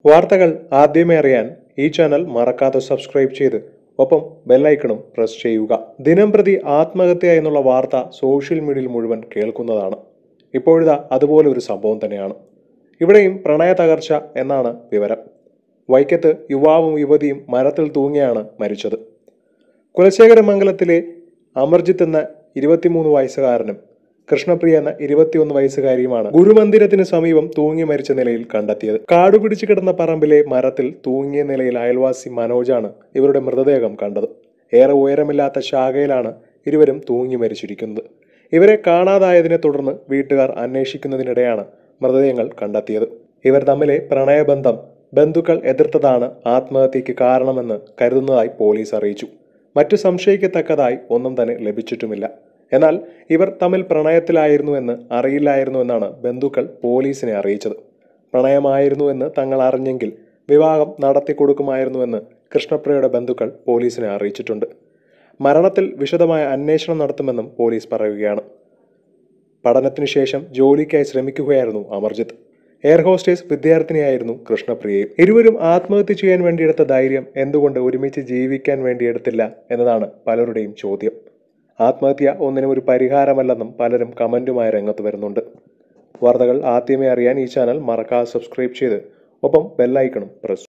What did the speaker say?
വാർത്തകൾ ആദ്യമേ അറിയാൻ ഈ ചാനൽ മറക്കാതെ സബ്സ്ക്രൈബ് ചെയ്ത് ഒപ്പം ബെല്ലൈക്കണും പ്രസ് ചെയ്യുക ദിനം പ്രതി ആത്മഹത്യ എന്നുള്ള വാർത്ത സോഷ്യൽ മീഡിയയിൽ മുഴുവൻ കേൾക്കുന്നതാണ് ഇപ്പോഴിതാ അതുപോലെ ഒരു സംഭവം തന്നെയാണ് ഇവിടെയും പ്രണയ തകർച്ച എന്നാണ് വിവരം വൈക്കത്ത് യുവാവും യുവതിയും മരത്തിൽ തൂങ്ങിയാണ് മരിച്ചത് കുലശേഖരമംഗലത്തിലെ അമർജിത്ത് എന്ന ഇരുപത്തിമൂന്ന് വയസ്സുകാരനും കൃഷ്ണപ്രിയ എന്ന ഇരുപത്തിയൊന്ന് വയസ്സുകാരിയുമാണ് ഗുരുമന്ദിരത്തിന് സമീപം തൂങ്ങി മരിച്ച നിലയിൽ കണ്ടെത്തിയത് കാടുപിടിച്ചു കിടന്ന പറമ്പിലെ മരത്തിൽ തൂങ്ങിയ നിലയിൽ അയൽവാസി മനോജാണ് ഇവരുടെ മൃതദേഹം കണ്ടത് ഏറെ ഉയരമില്ലാത്ത ശാഖയിലാണ് ഇരുവരും തൂങ്ങി മരിച്ചിരിക്കുന്നത് ഇവരെ കാണാതായതിനെ തുടർന്ന് വീട്ടുകാർ അന്വേഷിക്കുന്നതിനിടെയാണ് മൃതദേഹങ്ങൾ കണ്ടെത്തിയത് ഇവർ തമ്മിലെ പ്രണയബന്ധം ബന്ധുക്കൾ എതിർത്തതാണ് ആത്മഹത്യക്ക് കാരണമെന്ന് കരുതുന്നതായി പോലീസ് അറിയിച്ചു മറ്റു സംശയിക്കത്തക്കതായി ഒന്നും തന്നെ ലഭിച്ചിട്ടുമില്ല എന്നാൽ ഇവർ തമ്മിൽ പ്രണയത്തിലായിരുന്നുവെന്ന് അറിയില്ലായിരുന്നുവെന്നാണ് ബന്ധുക്കൾ പോലീസിനെ അറിയിച്ചത് പ്രണയമായിരുന്നുവെന്ന് തങ്ങൾ അറിഞ്ഞെങ്കിൽ വിവാഹം നടത്തിക്കൊടുക്കുമായിരുന്നുവെന്ന് കൃഷ്ണപ്രിയയുടെ ബന്ധുക്കൾ പോലീസിനെ അറിയിച്ചിട്ടുണ്ട് മരണത്തിൽ വിശദമായ അന്വേഷണം നടത്തുമെന്നും പോലീസ് പറയുകയാണ് പഠനത്തിനു ശേഷം ജോലിക്കായി ശ്രമിക്കുകയായിരുന്നു അമർജിത്ത് എയർ ഹോസ്റ്റേഴ്സ് വിദ്യാർത്ഥിനിയായിരുന്നു കൃഷ്ണപ്രിയയും ഇരുവരും ആത്മഹത്യ ചെയ്യാൻ വേണ്ടിയെടുത്ത ധൈര്യം എന്തുകൊണ്ട് ഒരുമിച്ച് ജീവിക്കാൻ വേണ്ടി എടുത്തില്ല എന്നതാണ് പലരുടെയും ചോദ്യം ആത്മഹത്യ ഒന്നിനും ഒരു പരിഹാരമല്ലെന്നും പലരും കമന്റുമായി രംഗത്ത് വരുന്നുണ്ട് വാർത്തകൾ ആദ്യമേ അറിയാൻ ഈ ചാനൽ മറക്കാതെ സബ്സ്ക്രൈബ് ചെയ്ത് ഒപ്പം ബെല്ലൈക്കണും പ്രസ്